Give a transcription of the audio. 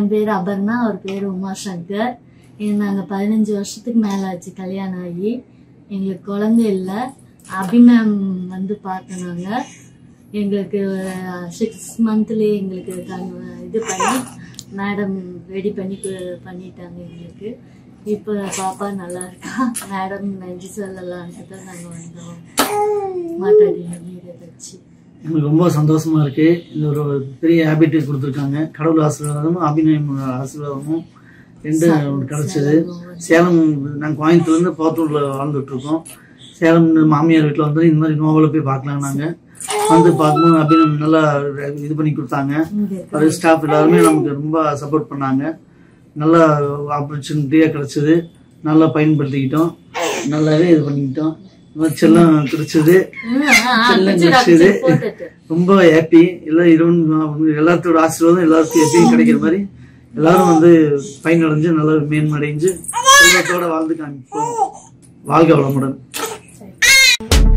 என் பேர் அபர்ணா அவர் பேர் உமாசங்கர் இது நாங்கள் பதினஞ்சு வருஷத்துக்கு மேலே ஆச்சு கல்யாணம் ஆகி எங்களுக்கு குழந்தை இல்லை அபிமேம் வந்து பார்த்தனாங்க எங்களுக்கு சிக்ஸ் மந்த்லேயே எங்களுக்கு கண்- இது பண்ணி மேடம் ரெடி பண்ணி கு- பண்ணிட்டாங்க எங்களுக்கு இப்போ பாப்பா நல்லா இருக்கா மேடம் நன்றி சொல்லலான்ட்டு தான் நாங்கள் வந்தோம் மாட்டாடி வீடு வச்சு எங்களுக்கு ரொம்ப சந்தோஷமா இருக்கு இந்த ஒரு பெரிய ஹேபிட் கொடுத்துருக்காங்க கடவுள் ஆசீர்வாதமும் அபிநயம் ஆசீர்வாதமும் ரெண்டு கிடைச்சது சேலம் நாங்கள் கோயம்புத்தூர்லேருந்து போத்தூரில் வாழ்ந்துட்டு இருக்கோம் சேலம் மாமியார் வீட்டில் வந்து இந்த மாதிரி நோவலை போய் பார்க்கலாம் நாங்கள் வந்து பார்க்கும்போது அபிநயம் நல்லா இது பண்ணி கொடுத்தாங்க இங்கே அது ஸ்டாஃப் எல்லாருமே நமக்கு ரொம்ப சப்போர்ட் பண்ணாங்க நல்ல ஆப்பர்ச்சுனிட்டியாக கிடைச்சது நல்லா பயன்படுத்திக்கிட்டோம் நல்லாவே இது பண்ணிக்கிட்டோம் இந்த மாதிரி செல்லம் கிடைச்சது செல்லம் கிடைச்சது போட்டுட்டு ரொம்ப ஹாப்பி எல்லாம் இறைவன் எல்லாத்தோட ஆசீர்வாதம் எல்லாருக்கும் எப்பயும் கிடைக்கிற மாதிரி எல்லாரும் வந்து பயனடைஞ்சு நல்லா மேன்மடைஞ்சு செல்வத்தோட வாழ்ந்து காமிப்போம் வாழ்க வளமுடன்